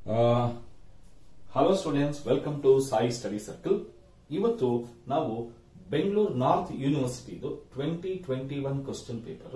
Hello students welcome to Sai study circle ಇವತ್ತು ನಾವು Bengaluru north ಯೂನಿವರ್ಸಿಟಿದು twenty twenty one question paper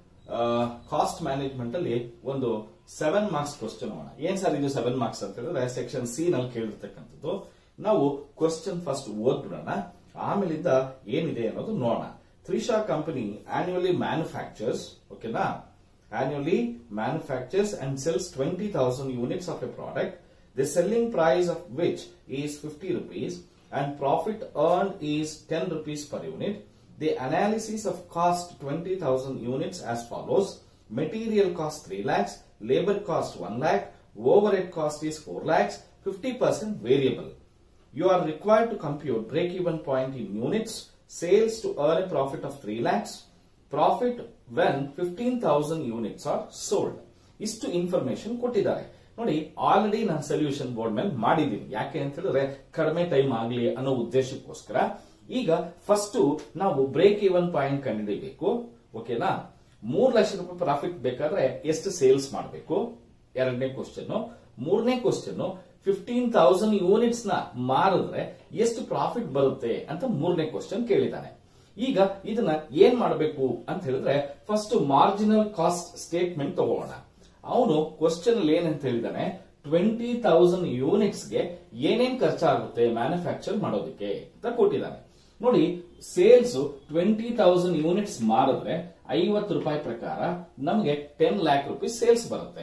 cost management ಅಲ್ಲಿ ಒಂದು ಸೆವೆನ್ ಮಾರ್ಕ್ಸ್ ಕ್ವಶನ್ ಹೋಗೋಣ ಏನ್ ಸರ್ ಇದು ಸೆವೆನ್ ಮಾರ್ಕ್ಸ್ ಅಂತ ಹೇಳಿದ್ರೆ ಸೆಕ್ಷನ್ ಸಿ ನಲ್ಲಿ ಕೇಳಿರ್ತಕ್ಕಂಥದ್ದು ನಾವು ಕ್ವಶನ್ ಫಸ್ಟ್ ಓದ್ಬಿಡೋಣ ಆಮೇಲಿಂದ ಏನಿದೆ ಅನ್ನೋದು ನೋಡೋಣ ತ್ರಿಷಾ ಕಂಪನಿ ಆನ್ಯುವಲಿ ಮ್ಯಾನುಫ್ಯಾಕ್ಚರ್ಸ್ ಓಕೆನಾ annually manufactures and sells 20,000 units of a product, the selling price of which is 50 rupees and profit earned is 10 rupees per unit. The analysis of cost 20,000 units as follows. Material cost 3 lakhs, labor cost 1 lakh, overhead cost is 4 lakhs, 50% variable. You are required to compute break-even point in units, sales to earn a profit of 3 lakhs, profit when fifteen thousand units are sold ಇಷ್ಟು information ಕೊಟ್ಟಿದ್ದಾರೆ ನೋಡಿ already ನಾನು solution board ಮೇಲೆ ಮಾಡಿದ್ದೀನಿ ಯಾಕೆ ಅಂತ ಹೇಳಿದ್ರೆ ಕಡಿಮೆ ಟೈಮ್ ಆಗಲಿ ಅನ್ನೋ ಉದ್ದೇಶಕ್ಕೋಸ್ಕರ ಈಗ ಫಸ್ಟ್ ನಾವು ಬ್ರೇಕ್ ಇವನ್ ಪಾಯಿಂಟ್ ಕಂಡುಹಿಡಿಯಬೇಕು ಓಕೆನಾ ಮೂರ್ ಲಕ್ಷ ರೂಪಾಯಿ ಪ್ರಾಫಿಟ್ ಬೇಕಾದ್ರೆ ಎಷ್ಟು ಸೇಲ್ಸ್ ಮಾಡಬೇಕು ಎರಡನೇ ಕ್ವಶನ್ ಮೂರನೇ ಕ್ವಶನ್ ಫಿಫ್ಟೀನ್ ತೌಸಂಡ್ ಯೂನಿಟ್ಸ್ ನ ಮಾರಿದ್ರೆ ಎಷ್ಟು ಪ್ರಾಫಿಟ್ ಬರುತ್ತೆ ಅಂತ ಮೂರನೇ ಕ್ವಶನ್ ಕೇಳಿದ್ದಾನೆ ಈಗ ಇದನ್ನ ಏನ್ ಮಾಡಬೇಕು ಅಂತ ಹೇಳಿದ್ರೆ ಫಸ್ಟ್ ಮಾರ್ಜಿನಲ್ ಕಾಸ್ಟ್ ಸ್ಟೇಟ್ಮೆಂಟ್ ತಗೋಣ ಅವನು ಕ್ವಶನ್ ಅಲ್ಲಿ ಏನಂತ ಹೇಳಿದಾನೆ ಟ್ವೆಂಟಿ ತೌಸಂಡ್ ಯೂನಿಟ್ಸ್ ಗೆ ಏನೇನ್ ಖರ್ಚಾಗುತ್ತೆ ಮ್ಯಾನುಫ್ಯಾಕ್ಚರ್ ಮಾಡೋದಕ್ಕೆ ಅಂತ ಕೊಟ್ಟಿದ್ದಾನೆ ನೋಡಿ ಸೇಲ್ಸ್ ಟ್ವೆಂಟಿ ತೌಸಂಡ್ ಯೂನಿಟ್ಸ್ ಮಾರಿದ್ರೆ ಐವತ್ತು ರೂಪಾಯಿ ಪ್ರಕಾರ ನಮಗೆ ಟೆನ್ ಲ್ಯಾಕ್ ರುಪೀಸ್ ಸೇಲ್ಸ್ ಬರುತ್ತೆ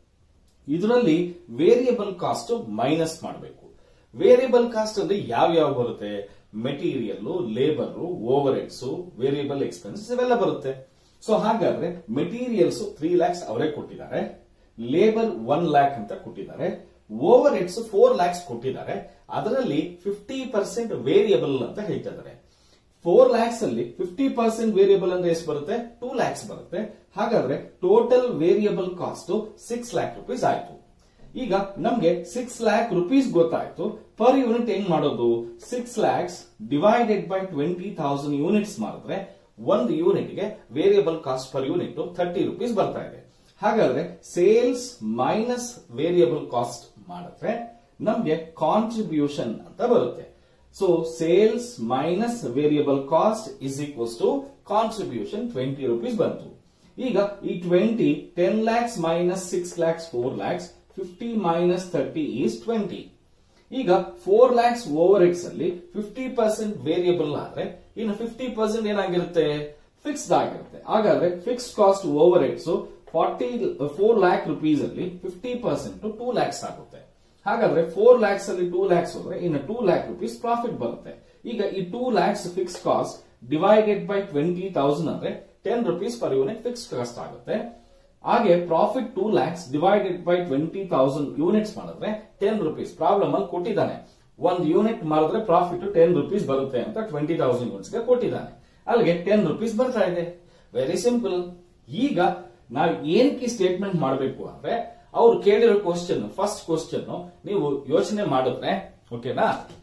ಇದರಲ್ಲಿ ವೇರಿಯಬಲ್ ಕಾಸ್ಟ್ ಮೈನಸ್ ಮಾಡಬೇಕು ವೇರಿಯಬಲ್ ಕಾಸ್ಟ್ ಅಂದ್ರೆ ಯಾವ ಯಾವ ಬರುತ್ತೆ material labour overheads variable expenses ಇವೆಲ್ಲ ಬರುತ್ತೆ ಸೊ ಹಾಗಾದ್ರೆ ಮೆಟೀರಿಯಲ್ಸ್ ತ್ರೀ ಲ್ಯಾಕ್ಸ್ ಅವರೇ ಕೊಟ್ಟಿದ್ದಾರೆ ಲೇಬರ್ ಒನ್ ಲ್ಯಾಕ್ ಅಂತ ಕೊಟ್ಟಿದ್ದಾರೆ ಓವರ್ ಹೆಡ್ಸ್ ಫೋರ್ ಲ್ಯಾಕ್ಸ್ ಕೊಟ್ಟಿದ್ದಾರೆ ಅದರಲ್ಲಿ ಫಿಫ್ಟಿ ಪರ್ಸೆಂಟ್ ವೇರಿಯಬಲ್ ಅಂತ ಹೇಳ್ತಿದ್ದಾರೆ ಫೋರ್ ಲ್ಯಾಕ್ಸ್ ಅಲ್ಲಿ ಫಿಫ್ಟಿ ಪರ್ಸೆಂಟ್ ವೇರಿಯಬಲ್ ಅಂದ್ರೆ ಎಷ್ಟು ಬರುತ್ತೆ ಟೂ ಲ್ಯಾಕ್ಸ್ ಬರುತ್ತೆ ಹಾಗಾದ್ರೆ total variable cost six lakh rupees ಆಯ್ತು ಈಗ ನಮ್ಗೆ ಸಿಕ್ಸ್ ಲ್ಯಾಕ್ ರುಪೀಸ್ ಗೊತ್ತಾಯ್ತು ಪರ್ ಯೂನಿಟ್ ಹೆಂಗ್ ಮಾಡೋದು six lakhs divided by twenty thousand units ಮಾಡಿದ್ರೆ ಒಂದು ಯೂನಿಟ್ ಗೆ variable cost per unit thirty rupees ಬರ್ತಾ ಇದೆ ಹಾಗಾದ್ರೆ ಸೇಲ್ಸ್ ಮೈನಸ್ ವೇರಿಯಬಲ್ ಕಾಸ್ಟ್ ಮಾಡಿದ್ರೆ ನಮ್ಗೆ ಕಾಂಟ್ರಿಬ್ಯೂಷನ್ ಅಂತ ಬರುತ್ತೆ so sales minus variable cost is equals to contribution twenty rupees ಬಂತು ಈಗ ಈ twenty ten lakhs minus six lakhs four lakhs fifty minus thirty is twenty ಈಗ ಫೋರ್ ಲ್ಯಾಕ್ಸ್ ಓವರ್ ಹೆಡ್ಸ್ ಅಲ್ಲಿ ಫಿಫ್ಟಿ ಪರ್ಸೆಂಟ್ ವೇರಿಯಬಲ್ ಆದ್ರೆ ಇನ್ನು ಫಿಫ್ಟಿ ಪರ್ಸೆಂಟ್ ಏನಾಗಿರುತ್ತೆ ಫಿಕ್ಸ್ಡ್ ಆಗಿರುತ್ತೆ ಹಾಗಾದ್ರೆ fixed cost overheads forty four lakh rupees ಅಲ್ಲಿ ಫಿಫ್ಟಿ ಪರ್ಸೆಂಟ್ ಟೂ ಲ್ಯಾಕ್ಸ್ ಆಗುತ್ತೆ ಹಾಗಾದ್ರೆ ಫೋರ್ ಲ್ಯಾಕ್ಸ್ ಅಲ್ಲಿ ಟೂ ಲ್ಯಾಕ್ಸ್ ಹೋದ್ರೆ ಇನ್ನು ಟೂ ಲ್ಯಾಕ್ ರುಪೀಸ್ ಪ್ರಾಫಿಟ್ ಬರುತ್ತೆ ಈಗ ಈ two lakhs fix cost divided by twenty thousand ಅಂದ್ರೆ ten rupees per unit fix cost ಆಗುತ್ತೆ ಹಾಗೆ profit two lakhs divided by twenty thousand units ಮಾಡಿದ್ರೆ ಟೆನ್ ರುಪೀಸ್ ಪ್ರಾಬ್ಲಮ್ ಅಲ್ಲಿ ಕೊಟ್ಟಿದ್ದಾನೆ ಒಂದು ಯೂನಿಟ್ ಮಾಡಿದ್ರೆ ಪ್ರಾಫಿಟ್ ಟೆನ್ ರುಪೀಸ್ ಬರುತ್ತೆ ಅಂತ ಟ್ವೆಂಟಿ ತೌಸಂಡ್ ಯೂನಿಟ್ಸ್ ಗೆ ಕೊಟ್ಟಿದ್ದಾನೆ ಅಲ್ಲಿಗೆ ಟೆನ್ ರುಪೀಸ್ ಬರ್ತಾ ಇದೆ ವೆರಿ ಸಿಂಪಲ್ ಈಗ ನಾವು ಏನಕ್ಕೆ ಸ್ಟೇಟ್ಮೆಂಟ್ ಮಾಡಬೇಕು ಅಂದ್ರೆ ಅವ್ರು ಕೇಳಿರೋ ಕ್ವಶನ್ ಫಸ್ಟ್ ಕ್ವಶನ್ ನೀವು ಯೋಚನೆ ಮಾಡಿದ್ರೆ ಓಕೆನಾ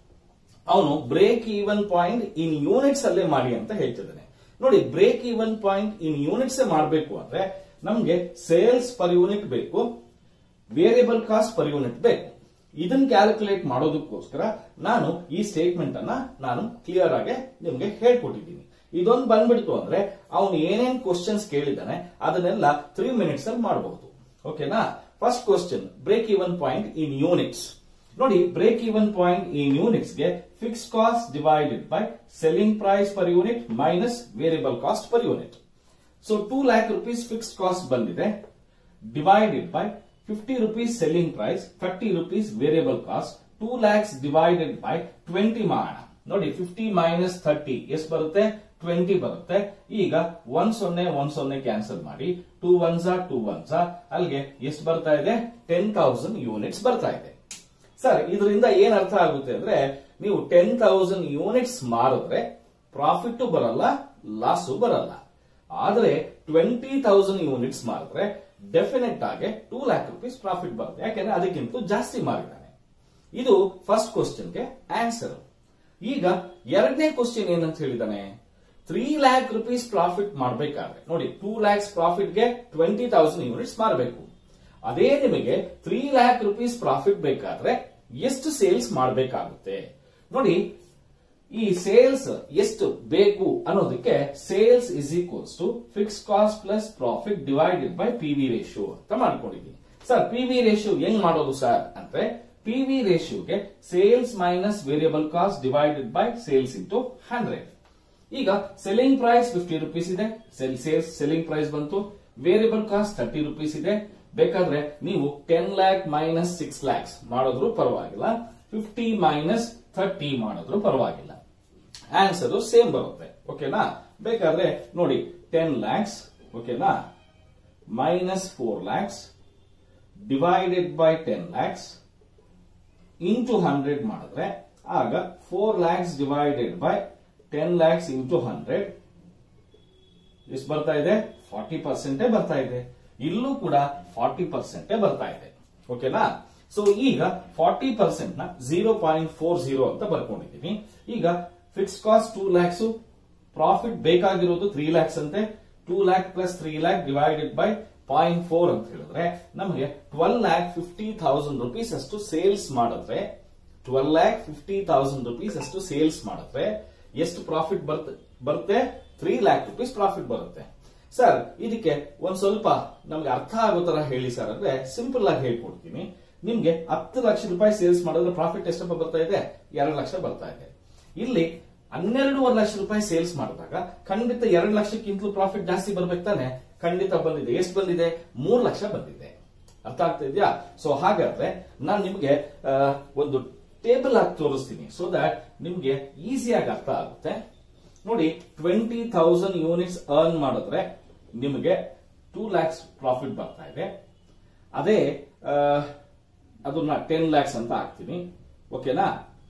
ಅವನು break even point in units ಅಲ್ಲೇ ಮಾಡಿ ಅಂತ ಹೇಳ್ತಿದ್ದಾನೆ ನೋಡಿ break even point in units ಮಾಡಬೇಕು ಅಂದ್ರೆ ನಮ್ಗೆ ಸೇಲ್ಸ್ ಪರ್ ಯೂನಿಟ್ ಬೇಕು ವೇರಿಯಬಲ್ ಕಾಸ್ಟ್ ಪರ್ ಯೂನಿಟ್ ಬೇಕು ಇದನ್ನ ಕ್ಯಾಲ್ಕುಲೇಟ್ ಮಾಡೋದಕ್ಕೋಸ್ಕರ ನಾನು ಈ ಸ್ಟೇಟ್ಮೆಂಟ್ ಅನ್ನ ನಾನು ಕ್ಲಿಯರ್ ಆಗಿ ನಿಮ್ಗೆ ಹೇಳ್ಕೊಟ್ಟಿದ್ದೀನಿ ಇದೊಂದು ಬಂದ್ಬಿಡ್ತು ಅಂದ್ರೆ ಅವನು ಏನೇನ್ ಕ್ವಶನ್ಸ್ ಕೇಳಿದಾನೆ ಅದನ್ನೆಲ್ಲ ತ್ರೀ ಮಿನಿಟ್ಸ್ ಅಲ್ಲಿ ಮಾಡಬಹುದು ಓಕೆನಾ first question break even point in units ನೋಡಿ break even point in units ಗೆ fix cost divided by selling price per unit minus variable cost per unit so two lakh rupees fixed cost ಬಂದಿದೆ divided by fifty rupees selling price thirty rupees variable cost two lakhs divided by twenty ಮಾಡೋಣ ನೋಡಿ fifty minus thirty ಎಷ್ಟು ಬರುತ್ತೆ twenty ಬರುತ್ತೆ ಈಗ one ಸೊನ್ನೆ one ಸೊನ್ನೆ cancel ಮಾಡಿ ಟೂ ಒನ್ಸಾ ಟೂ ಒನ್ಸಾ ಅಲ್ಲಿಗೆ ಎಷ್ಟು ಬರ್ತಾ ಇದೆ ಟೆನ್ ತೌಸಂಡ್ ಯೂನಿಟ್ಸ್ ಬರ್ತಾ ಇದೆ ಸರ್ ಇದರಿಂದ ಏನ್ ಅರ್ಥ ಆಗುತ್ತೆ ಅಂದ್ರೆ ನೀವು ಟೆನ್ ತೌಸಂಡ್ ಯೂನಿಟ್ಸ್ ಮಾರಿದ್ರೆ ಪ್ರಾಫಿಟ್ ಬರಲ್ಲ ಲಾಸು ಬರಲ್ಲ ಆದ್ರೆ ಟ್ವೆಂಟಿ ತೌಸಂಡ್ ಯೂನಿಟ್ಸ್ ಮಾರಿದ್ರೆ ಡೆಫಿನೆಟ್ ಆಗಿ ಟೂ ಲ್ಯಾಕ್ ರುಪೀಸ್ ಪ್ರಾಫಿಟ್ ಬರುತ್ತೆ ಯಾಕೆಂದ್ರೆ ಅದಕ್ಕಿಂತ ಜಾಸ್ತಿ ಮಾರಿದ್ದಾನೆ ಇದು ಫಸ್ಟ್ ಕ್ವಶನ್ಗೆ ಆನ್ಸರ್ ಈಗ ಎರಡನೇ ಕ್ವಶನ್ ಏನಂತ ಹೇಳಿದಾನೆ ತ್ರೀ ಲ್ಯಾಕ್ ರುಪೀಸ್ ಪ್ರಾಫಿಟ್ ಮಾಡಬೇಕಾದ್ರೆ ನೋಡಿ ಟೂ ಲ್ಯಾಕ್ಸ್ ಪ್ರಾಫಿಟ್ಗೆ ಟ್ವೆಂಟಿ ತೌಸಂಡ್ ಯೂನಿಟ್ಸ್ ಮಾರಬೇಕು ಅದೇ ನಿಮಗೆ ತ್ರೀ ಲ್ಯಾಕ್ ರುಪೀಸ್ ಪ್ರಾಫಿಟ್ ಬೇಕಾದ್ರೆ ಎಷ್ಟು ಸೇಲ್ಸ್ ಮಾಡಬೇಕಾಗುತ್ತೆ ನೋಡಿ ಈ ಸೇಲ್ಸ್ ಎಷ್ಟು ಬೇಕು ಅನ್ನೋದಕ್ಕೆ sales is equals to fix cost plus profit divided by P V ratio ಅಂತ ಮಾಡ್ಕೊಂಡಿದ್ದೀನಿ ಸರ್ ಪಿ ವಿ ರೇಷಿಯೋ ಹೆಂಗ್ ಮಾಡೋದು ಸರ್ ಅಂದ್ರೆ ಪಿ ವಿ ರೇಷಿಯೋಗೆ sales minus variable cost divided by sales into hundred ಈಗ ಸೆಲ್ಲಿಂಗ್ ಪ್ರೈಸ್ ಫಿಫ್ಟಿ ರುಪೀಸ್ ಇದೆ sales selling price ಬಂತು variable cost thirty rupees ಇದೆ ಬೇಕಾದ್ರೆ ನೀವು ten lakh minus six lakhs ಮಾಡಿದ್ರು ಪರವಾಗಿಲ್ಲ ಫಿಫ್ಟಿ ಮೈನಸ್ ಥರ್ಟಿ ಮಾಡಿದ್ರು ಪರವಾಗಿಲ್ಲ ಆನ್ಸರ್ ಸೇಮ್ ಬರುತ್ತೆ ಓಕೆನಾ ಬೇಕಾದ್ರೆ ನೋಡಿ ಟೆನ್ ಲ್ಯಾಕ್ಸ್ ಓಕೆನಾ minus four lakhs divided by ten lakhs into hundred ಮಾಡಿದ್ರೆ ಆಗ four lakhs divided by ten lakhs into hundred ಎಷ್ಟು ಬರ್ತಾ ಇದೆ ಫಾರ್ಟಿ ಪರ್ಸೆಂಟೇ ಬರ್ತಾ ಇದೆ ಇಲ್ಲೂ ಕೂಡ ಫಾರ್ಟಿ ಪರ್ಸೆಂಟೇ ಬರ್ತಾ ಇದೆ ಓಕೆನಾ ಸೊ ಈಗ ಫಾರ್ಟಿ ಪರ್ಸೆಂಟ್ ನ ಜೀರೋ ಪಾಯಿಂಟ್ ಫೋರ್ ಜೀರೋ ಅಂತ ಬರ್ಕೊಂಡಿದ್ದೀನಿ ಈಗ fix cost two lakhs profit ಬೇಕಾಗಿರೋದು ತ್ರೀ ಲ್ಯಾಕ್ಸ್ ಅಂತೆ two lakh plus three lakh divided by point four ಅಂತ ಹೇಳಿದ್ರೆ ನಮಗೆ twelve lakh fifty thousand rupees ಅಷ್ಟು ಸೇಲ್ಸ್ ಮಾಡಿದ್ರೆ twelve lakh fifty thousand rupees ಅಷ್ಟು ಸೇಲ್ಸ್ ಮಾಡಿದ್ರೆ ಎಷ್ಟು ಪ್ರಾಫಿಟ್ ಬರುತ್ತೆ ತ್ರೀ ಲ್ಯಾಕ್ ರುಪೀಸ್ ಪ್ರಾಫಿಟ್ ಬರುತ್ತೆ ಸರ್ ಇದಕ್ಕೆ ಒಂದ್ ಸ್ವಲ್ಪ ನಮ್ಗೆ ಅರ್ಥ ಆಗೋ ತರ ಹೇಳಿ ಸರ್ ಅಂದ್ರೆ ಸಿಂಪಲ್ ಆಗಿ ಹೇಳ್ಕೊಡ್ತೀನಿ ನಿಮ್ಗೆ ಹತ್ತು ಲಕ್ಷ ರೂಪಾಯಿ ಸೇಲ್ಸ್ ಮಾಡಿದ್ರೆ ಪ್ರಾಫಿಟ್ ಎಷ್ಟಪ್ಪ ಬರ್ತಾ ಇದೆ ಎರಡು ಲಕ್ಷ ಬರ್ತಾ ಇದೆ ಇಲ್ಲಿ ಹನ್ನೆರಡೂವರೆ ಲಕ್ಷ ರೂಪಾಯಿ ಸೇಲ್ಸ್ ಮಾಡಿದಾಗ ಖಂಡಿತ ಎರಡು ಲಕ್ಷಕ್ಕಿಂತಲೂ ಪ್ರಾಫಿಟ್ ಜಾಸ್ತಿ ಬರ್ಬೇಕು ತಾನೆ ಖಂಡಿತ ಬಂದಿದೆ ಎಷ್ಟು ಬಂದಿದೆ ಮೂರು ಲಕ್ಷ ಬಂದಿದೆ ಅರ್ಥ ಆಗ್ತಾ ಇದೆಯಾ ಸೊ ಹಾಗಾದ್ರೆ ನಾನು ನಿಮ್ಗೆ ಆ, ಒಂದು ಟೇಬಲ್ ಆಗಿ ತೋರಿಸ್ತೀನಿ ಸೊ ದಟ್ ನಿಮ್ಗೆ ಈಸಿಯಾಗಿ ಅರ್ಥ ಆಗುತ್ತೆ ನೋಡಿ ಟ್ವೆಂಟಿ ಥೌಸಂಡ್ ಯೂನಿಟ್ಸ್ ಅರ್ನ್ ಮಾಡಿದ್ರೆ ನಿಮಗೆ ಟೂ ಲ್ಯಾಕ್ಸ್ ಪ್ರಾಫಿಟ್ ಬರ್ತಾ ಇದೆ ಅದೇ ಆ, ಅದನ್ನ ಟೆನ್ ಲ್ಯಾಕ್ಸ್ ಅಂತ ಹಾಕ್ತೀನಿ ಓಕೆನಾ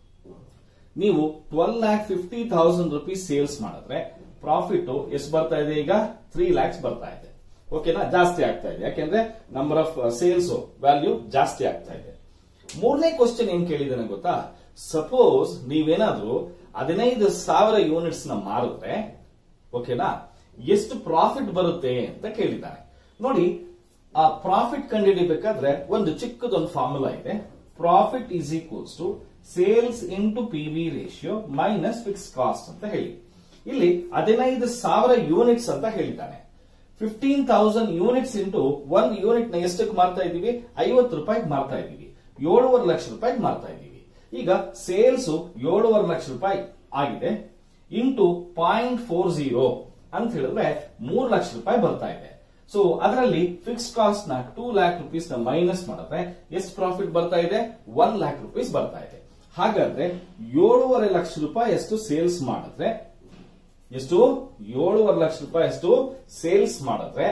ನೀವು twelve lakh fifty thousand rupees sales ಮಾಡಿದ್ರೆ ಪ್ರಾಫಿಟ್ ಎಷ್ಟು ಬರ್ತಾ ಇದೆ ಈಗ ತ್ರೀ ಲ್ಯಾಕ್ಸ್ ಬರ್ತಾ ಇದೆ ಓಕೆನಾ ಜಾಸ್ತಿ ಆಗ್ತಾ ಇದೆ ಯಾಕೆಂದ್ರೆ ನಂಬರ್ ಆಫ್ ಸೇಲ್ಸ್ ವ್ಯಾಲ್ಯೂ ಜಾಸ್ತಿ ಆಗ್ತಾ ಇದೆ ಮೂರನೇ ಕ್ವಶನ್ ಏನ್ ಕೇಳಿದಾನೆ ಗೊತ್ತಾ ಸಪೋಸ್ ನೀವೇನಾದ್ರೂ ಹದಿನೈದು ಸಾವಿರ ಯೂನಿಟ್ಸ್ ನ ಮಾರಿದ್ರೆ ಓಕೆನಾ ಎಷ್ಟು ಪ್ರಾಫಿಟ್ ಬರುತ್ತೆ ಅಂತ ಕೇಳಿದ್ದಾನೆ ನೋಡಿ ಆ ಪ್ರಾಫಿಟ್ ಕಂಡುಹಿಡಿಬೇಕಾದ್ರೆ ಒಂದು ಚಿಕ್ಕದೊಂದು ಫಾರ್ಮುಲಾ ಇದೆ profit is equals to sales into P V ratio minus fix cost ಅಂತ ಹೇಳಿ ಇಲ್ಲಿ ಹದಿನೈದು ಸಾವಿರ ಯೂನಿಟ್ಸ್ ಅಂತ ಹೇಳಿದ್ದಾನೆ ಫಿಫ್ಟೀನ್ ತೌಸಂಡ್ ಯೂನಿಟ್ಸ್ ಇಂಟು ಒಂದು ಯೂನಿಟ್ ನ ಎಷ್ಟಕ್ಕೆ ಮಾರ್ತಾ ಇದೀವಿ ಐವತ್ತು ರೂಪಾಯಿಗೆ ಮಾರ್ತಾ ಇದೀವಿ ಏಳುವರೆ ಲಕ್ಷ ರೂಪಾಯಿಗೆ ಮಾರ್ತಾ ಇದೀವಿ ಈಗ ಸೇಲ್ಸ್ ಏಳುವರೆ ಲಕ್ಷ ರೂಪಾಯಿ ಆಗಿದೆ ಇಂಟು ಪಾಯಿಂಟ್ ಫೋರ್ ಜೀರೋ ಅಂತ ಹೇಳಿದ್ರೆ ಮೂರು ಲಕ್ಷ ರೂಪಾಯಿ ಬರ್ತಾ ಇದೆ ಸೊ ಅದರಲ್ಲಿ ಫಿಕ್ಸ್ ಕಾಸ್ಟ್ ನ ಟೂ ಲ್ಯಾಕ್ ರುಪೀಸ್ ನ ಮೈನಸ್ ಮಾಡಿದ್ರೆ ಎಷ್ಟು ಪ್ರಾಫಿಟ್ ಬರ್ತಾ ಇದೆ ಒನ್ ಲ್ಯಾಕ್ ರುಪೀಸ್ ಬರ್ತಾ ಇದೆ ಹಾಗಾದ್ರೆ ಏಳೂವರೆ ಲಕ್ಷ ರೂಪಾಯಿ ಎಷ್ಟು ಸೇಲ್ಸ್ ಮಾಡಿದ್ರೆ ಎಷ್ಟು ಏಳೂವರೆ ಲಕ್ಷ ರೂಪಾಯಿ ಅಷ್ಟು ಸೇಲ್ಸ್ ಮಾಡಿದ್ರೆ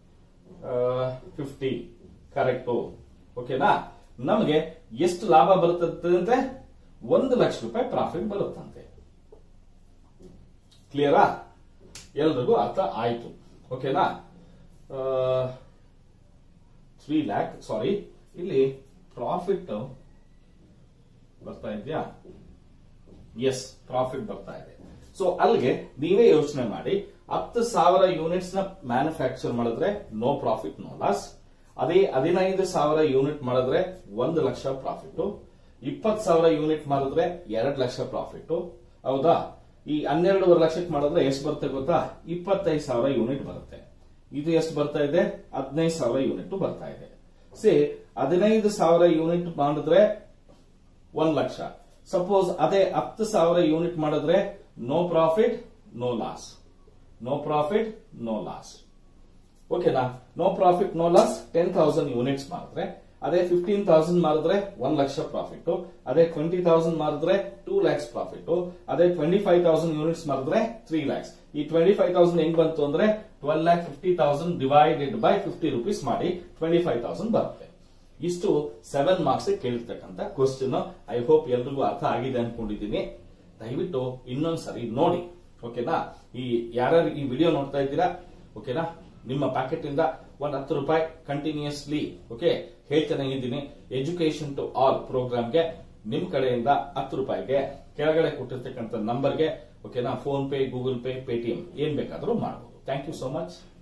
ಫಿಫ್ಟಿ ಕರೆಕ್ಟು ಓಕೆನಾ ನಮಗೆ ಎಷ್ಟು ಲಾಭ ಬರುತ್ತಂತೆ ಒಂದು ಲಕ್ಷ ರೂಪಾಯಿ ಪ್ರಾಫಿಟ್ ಬರುತ್ತಂತೆ ಕ್ಲಿಯರಾ ಎಲ್ರಿಗೂ ಅರ್ಥ ಆಯ್ತು ಓಕೆನಾ ತ್ರೀ ಲ್ಯಾಕ್ ಸಾರಿ ಇಲ್ಲಿ ಪ್ರಾಫಿಟ್ ಬರ್ತಾ ಇದೆಯಾ ಎಸ್ ಪ್ರಾಫಿಟ್ ಬರ್ತಾ ಇದೆ ಸೊ ಅಲ್ಲಿಗೆ ನೀವೇ ಯೋಚನೆ ಮಾಡಿ ಹತ್ತು ಸಾವಿರ ಯೂನಿಟ್ಸ್ ನ ಮ್ಯಾನುಫ್ಯಾಕ್ಚರ್ ಮಾಡಿದ್ರೆ ನೋ ಪ್ರಾಫಿಟ್ ನೋ ಲಾಸ್ ಅದೇ ಹದಿನೈದು ಸಾವಿರ ಯೂನಿಟ್ ಮಾಡಿದ್ರೆ ಒಂದು ಲಕ್ಷ ಪ್ರಾಫಿಟ್ ಇಪ್ಪತ್ತು ಸಾವಿರ ಯೂನಿಟ್ ಮಾಡಿದ್ರೆ ಎರಡು ಲಕ್ಷ ಪ್ರಾಫಿಟ್ ಹೌದಾ ಈ ಹನ್ನೆರಡೂವರೆ ಲಕ್ಷಕ್ಕೆ ಮಾಡಿದ್ರೆ ಎಷ್ಟು ಬರುತ್ತೆ ಗೊತ್ತಾ ಇಪ್ಪತ್ತೈದು ಸಾವಿರ ಯೂನಿಟ್ ಬರುತ್ತೆ ಇದು ಎಷ್ಟು ಬರ್ತಾ ಇದೆ ಹದಿನೈದು ಸಾವಿರ ಯೂನಿಟ್ ಬರ್ತಾ ಇದೆ ಸೇ ಹದಿನೈದು ಸಾವಿರ ಯೂನಿಟ್ ಮಾಡಿದ್ರೆ ಒಂದ್ ಲಕ್ಷ ಸಪೋಸ್ ಅದೇ ಹತ್ತು ಸಾವಿರ ಯೂನಿಟ್ ಮಾಡಿದ್ರೆ no profit no loss no profit no loss ಓಕೆನಾ no profit no loss ten thousand units ಮಾಡಿದ್ರೆ ಅದೇ ಫಿಫ್ಟೀನ್ ತೌಸಂಡ್ ಮಾರಿದ್ರೆ ಒನ್ ಲಕ್ಷ ಪ್ರಾಫಿಟ್ ಅದೇ ಟ್ವೆಂಟಿ ತೌಸಂಡ್ ಮಾರಿದ್ರೆ ಟೂ ಲ್ಯಾಕ್ಸ್ ಪ್ರಾಫಿಟ್ ಅದೇ ಟ್ವೆಂಟಿ ಫೈವ್ ತೌಸಂಡ್ ಯೂನಿಟ್ಸ್ ಮಾರಿದ್ರೆ ತ್ರೀ ಲ್ಯಾಕ್ಸ್ ಈ ಟ್ವೆಂಟಿ ಫೈವ್ ತೌಸಂಡ್ ಹೆಂಗ್ ಬಂತು ಅಂದ್ರೆ twelve lakh fifty thousand divided by fifty rupees ಮಾಡಿ ಟ್ವೆಂಟಿ ಫೈವ್ ತೌಸಂಡ್ ಬರುತ್ತೆ ಇಷ್ಟು ಸೆವೆನ್ ಮಾರ್ಕ್ಸ್ ಕೇಳಿರ್ತಕ್ಕಂಥ ಕ್ವಶನ್ ಐ ಹೋಪ್ ಎಲ್ರಿಗೂ ಅರ್ಥ ಆಗಿದೆ ಅನ್ಕೊಂಡಿದ್ದೀನಿ ದಯವಿಟ್ಟು ಇನ್ನೊಂದ್ ಸರಿ ನೋಡಿ ಓಕೆನಾ ಈ ಯಾರ್ಯಾರು ಈ ವಿಡಿಯೋ ನೋಡ್ತಾ ಇದ್ದೀರಾ ಓಕೆನಾ ನಿಮ್ಮ ಪ್ಯಾಕೆಟ್ ಇಂದ ಒಂದ್ ಹತ್ತು ರೂಪಾಯಿ ಕಂಟಿನ್ಯೂಸ್ಲಿ ಓಕೆ ಹೇಳ್ತಾನೆ ಇದ್ದೀನಿ ಎಜುಕೇಶನ್ ಟು ಆಲ್ ಪ್ರೋಗ್ರಾಮ್ಗೆ ನಿಮ್ ಕಡೆಯಿಂದ ಹತ್ತು ರೂಪಾಯಿಗೆ ಕೆಳಗಡೆ ಕೊಟ್ಟಿರ್ತಕ್ಕಂಥ ನಂಬರ್ಗೆ ಓಕೆನಾ PhonePe Google Pay Paytm ಏನ್ ಬೇಕಾದ್ರೂ ಮಾಡಬಹುದು ಥ್ಯಾಂಕ್ ಯು ಸೋ ಮಚ್